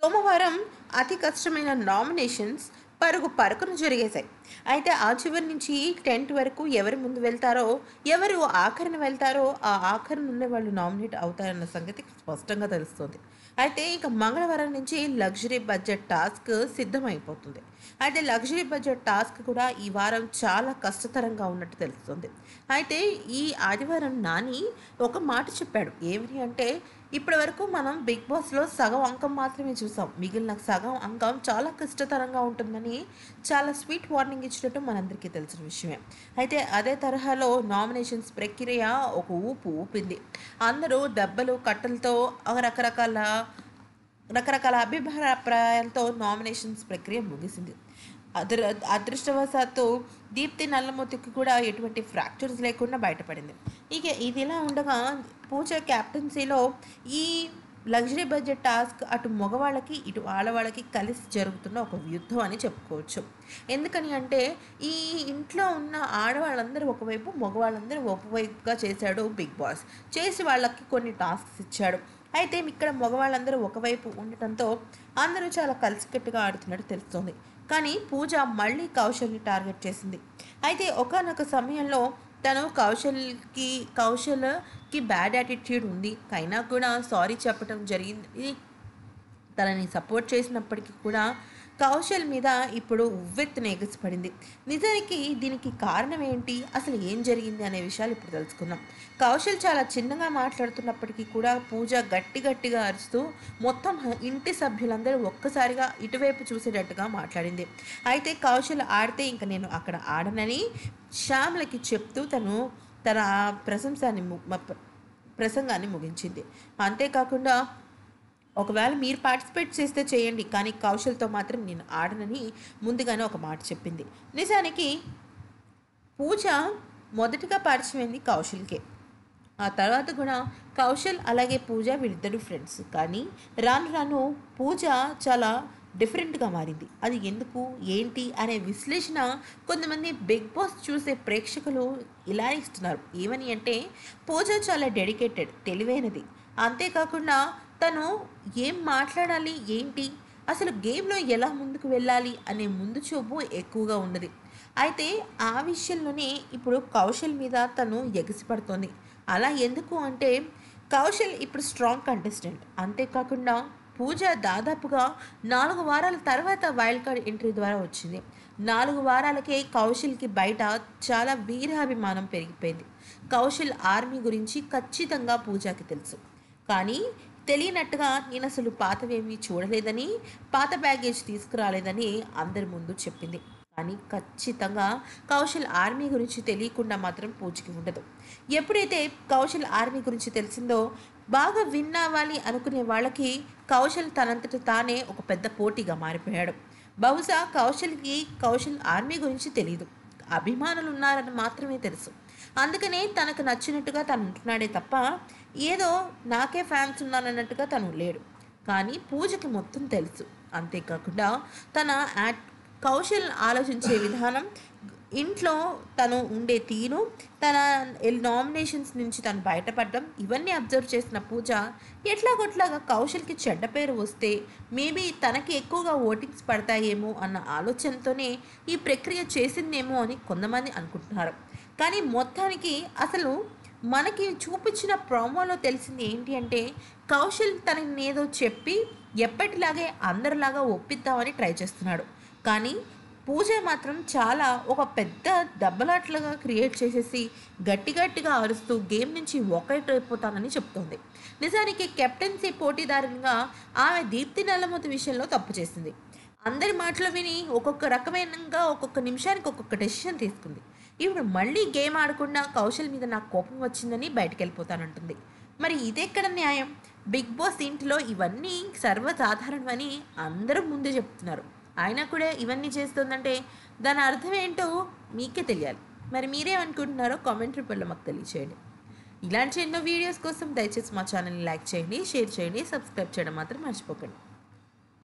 సోమవారం అతి కష్టమైన నామినేషన్స్ పరుగు పరుగున జరిగేశాయి అయితే ఆ చివరి నుంచి టెంట్ వరకు ఎవరు ముందు వెళ్తారో ఎవరు ఆఖరిన వెళ్తారో ఆ ఆఖరిన ఉన్న వాళ్ళు నామినేట్ అవుతారన్న సంగతి స్పష్టంగా తెలుస్తుంది అయితే ఇక మంగళవారం నుంచి లగ్జరీ బడ్జెట్ టాస్క్ సిద్ధమైపోతుంది అయితే లగ్జరీ బడ్జెట్ టాస్క్ కూడా ఈ వారం చాలా కష్టతరంగా ఉన్నట్టు తెలుస్తుంది అయితే ఈ ఆదివారం నాని ఒక మాట చెప్పాడు ఏమని అంటే ఇప్పటి వరకు మనం బిగ్ బాస్లో సగం అంకం మాత్రమే చూసాం మిగిలిన సగం అంకం చాలా కష్టతరంగా ఉంటుందని చాలా స్వీట్ వార్నింగ్ ఇచ్చినట్టు మనందరికీ తెలిసిన విషయమే అయితే అదే తరహాలో నామినేషన్స్ ప్రక్రియ ఒక ఊపు ఊపింది అందరూ దెబ్బలు కట్టలతో రకరకాల రకరకాల అభిప్రాయాలతో నామినేషన్స్ ప్రక్రియ ముగిసింది అదృ అదృష్టవశాత్తు దీప్తి నల్లమూతికి కూడా ఎటువంటి ఫ్రాక్చర్స్ లేకుండా బయటపడింది ఇక ఇది ఇలా ఉండగా పూజ క్యాప్టెన్సీలో ఈ లగ్జరీ బడ్జెట్ టాస్క్ అటు మగవాళ్ళకి ఇటు ఆడవాళ్ళకి కలిసి జరుగుతున్న ఒక యుద్ధం అని చెప్పుకోవచ్చు ఎందుకని అంటే ఈ ఇంట్లో ఉన్న ఆడవాళ్ళందరూ ఒకవైపు మగవాళ్ళందరూ ఒకవైపుగా చేశాడు బిగ్ బాస్ చేసి వాళ్ళకి కొన్ని టాస్క్స్ ఇచ్చాడు అయితే ఇక్కడ మగవాళ్ళందరూ ఒకవైపు ఉండటంతో అందరూ చాలా కలిసికట్టుగా ఆడుతున్నట్టు తెలుస్తుంది కానీ పూజ మళ్ళీ కౌశల్ని టార్గెట్ చేసింది అయితే ఒకనొక సమయంలో తను కౌశల్కి కౌశల్కి బ్యాడ్ యాటిట్యూడ్ ఉంది అయినా కూడా సారీ చెప్పడం జరిగింది తనని సపోర్ట్ చేసినప్పటికీ కూడా కౌశల్ మీద ఇప్పుడు ఉవ్వెత్తున ఎగసిపడింది నిజానికి దీనికి కారణం ఏంటి అసలు ఏం జరిగింది అనే విషయాలు ఇప్పుడు తెలుసుకుందాం కౌశల్ చాలా చిన్నగా మాట్లాడుతున్నప్పటికీ కూడా పూజ గట్టి గట్టిగా అరుస్తూ మొత్తం ఇంటి సభ్యులందరూ ఒక్కసారిగా ఇటువైపు చూసేటట్టుగా మాట్లాడింది అయితే కౌశల్ ఆడితే ఇంక నేను అక్కడ ఆడనని శ్యామ్లకి చెప్తూ తను తన ప్రశంసాన్ని ము- మ- ప్రసంగాన్ని ముగించింది అంతేకాకుండా ఒకవేళ మీరు పార్టిసిపేట్ చేస్తే చేయండి కానీ కౌశల్తో మాత్రం నేను ఆడనని ముందుగానే ఒక మాట చెప్పింది నిజానికి పూజ మొదటగా పరిచయమైంది కౌశల్కే ఆ తర్వాత కూడా కౌశల్ అలాగే పూజ వీళ్ళిద్దరు ఫ్రెండ్స్ కానీ రాను రాను పూజ చాలా డిఫరెంట్గా మారింది అది ఎందుకు ఏంటి అనే విశ్లేషణ కొంతమంది బిగ్ బాస్ చూసే ప్రేక్షకులు ఇలా ఇస్తున్నారు ఏమని అంటే పూజ చాలా డెడికేటెడ్ తెలివైనది అంతేకాకుండా తను ఏం మాట్లాడాలి ఏంటి అసలు గేమ్లో ఎలా ముందుకు వెళ్ళాలి అనే ముందు చూపు ఎక్కువగా ఉన్నది అయితే ఆ విషయంలోనే ఇప్పుడు కౌశల్ మీద తను ఎగసిపడుతోంది అలా ఎందుకు అంటే కౌశల్ ఇప్పుడు స్ట్రాంగ్ కంటెస్టెంట్ అంతేకాకుండా పూజ దాదాపుగా నాలుగు వారాల తర్వాత వైల్డ్ కార్డ్ ఎంట్రీ ద్వారా వచ్చింది నాలుగు వారాలకే కౌశల్కి బయట చాలా వీరాభిమానం పెరిగిపోయింది కౌశల్ ఆర్మీ గురించి ఖచ్చితంగా పూజకి తెలుసు కానీ తెలియనట్టుగా నేను అసలు పాతవేమీ చూడలేదని పాత బ్యాగేజ్ తీసుకురాలేదని అందరి ముందు చెప్పింది కానీ ఖచ్చితంగా కౌశల్ ఆర్మీ గురించి తెలియకుండా మాత్రం పూజకి ఉండదు ఎప్పుడైతే కౌశల్ ఆర్మీ గురించి తెలిసిందో బాగా విన్ అవ్వాలి అనుకునే వాళ్ళకి కౌశల్ తనంతట తానే ఒక పెద్ద పోటీగా మారిపోయాడు బహుశా కౌశల్కి కౌశల్ ఆర్మీ గురించి తెలియదు అభిమానులు ఉన్నారని మాత్రమే తెలుసు అందుకనే తనకు నచ్చినట్టుగా తను ఉంటున్నాడే తప్ప ఏదో నాకే ఫ్యాన్స్ ఉన్నానన్నట్టుగా తను లేడు కానీ పూజకి మొత్తం తెలుసు అంతేకాకుండా తన యాట్ కౌశల్ ఆలోచించే విధానం ఇంట్లో తను ఉండే తీరు తన నామినేషన్స్ నుంచి తను బయటపడడం ఇవన్నీ అబ్జర్వ్ చేసిన పూజ ఎట్లాగొట్లాగా కౌశల్కి చెడ్డ పేరు వస్తే మేబీ తనకి ఎక్కువగా ఓటింగ్స్ పడతాయేమో అన్న ఆలోచనతోనే ఈ ప్రక్రియ చేసిందేమో అని కొంతమంది అనుకుంటున్నారు కానీ మొత్తానికి అసలు మనకి చూపించిన ప్రోమోలో తెలిసింది ఏంటి అంటే కౌశల్ తనని ఏదో చెప్పి ఎప్పటిలాగే అందరిలాగా ఒప్పిద్దామని ట్రై చేస్తున్నాడు కానీ పూజ మాత్రం చాలా ఒక పెద్ద దెబ్బలాట్లుగా క్రియేట్ చేసేసి గట్టి గట్టిగా అరుస్తూ గేమ్ నుంచి ఒకటి అయిపోతానని చెప్తోంది నిజానికి కెప్టెన్సీ పోటీదారునిగా ఆమె దీప్తి నల్లమూతి విషయంలో తప్పు చేసింది అందరి మాటలు విని ఒక్కొక్క రకమైనగా ఒక్కొక్క నిమిషానికి ఒక్కొక్క డెసిషన్ తీసుకుంది ఇప్పుడు మళ్ళీ గేమ్ ఆడకుండా కౌశల్ మీద నాకు కోపం వచ్చిందని బయటకు వెళ్ళిపోతానంటుంది మరి ఇదెక్కడ న్యాయం బిగ్ బాస్ ఇంటిలో ఇవన్నీ సర్వసాధారణమని అందరూ ముందే చెప్తున్నారు ఆయన కూడా ఇవన్నీ చేస్తుందంటే దాని అర్థం ఏంటో మీకే తెలియాలి మరి మీరేమనుకుంటున్నారో కామెంట్ రూపంలో మాకు తెలియచేయండి ఇలాంటి ఎన్నో వీడియోస్ కోసం దయచేసి మా ఛానల్ని లైక్ చేయండి షేర్ చేయండి సబ్స్క్రైబ్ చేయడం మాత్రం మర్చిపోకండి